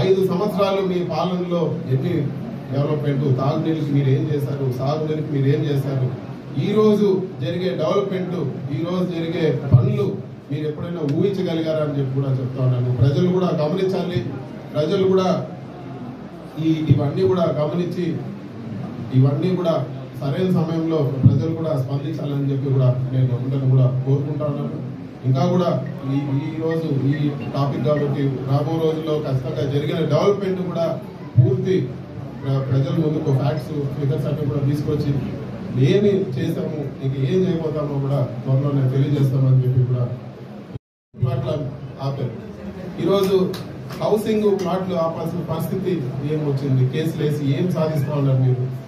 ఐదు సంవత్సరాలు మీ పాలనలో ఎన్ని డెవలప్మెంట్ తాగునీళ్ళకి మీరు ఏం చేశారు సాగునీళ్ళకి మీరు ఏం చేశారు ఈ రోజు జరిగే డెవలప్మెంట్ ఈ రోజు జరిగే పనులు మీరు ఎప్పుడైనా ఊహించగలిగారా అని చెప్పి కూడా చెప్తా ఉన్నాను ప్రజలు కూడా గమనించాలి ప్రజలు కూడా ఈ ఇవన్నీ కూడా గమనించి ఇవన్నీ కూడా సరైన సమయంలో ప్రజలు కూడా స్పందించాలని చెప్పి కూడా నేను అందరిని కూడా కోరుకుంటా ఉన్నాను ఇంకా కూడా ఈ ఈ రోజు ఈ టాపిక్ కాబట్టి రాబో రోజుల్లో ఖచ్చితంగా జరిగిన డెవలప్మెంట్ కూడా పూర్తి ప్ర- ప్రజల ముందుకు ఫ్యాక్ట్స్ ఫిగర్స్ అన్ని కూడా తీసుకొచ్చి ఏమి చేసాము ఇంక ఏం చేయబోతామో కూడా త్వరలోనే తెలియజేస్తామని చెప్పి కూడా ప్లాట్ల ఆపారు ఈరోజు హౌసింగ్ ప్లాట్లు ఆపాల్సిన పరిస్థితి ఏం వచ్చింది కేసులు వేసి ఏం సాధిస్తా ఉన్నారు మీరు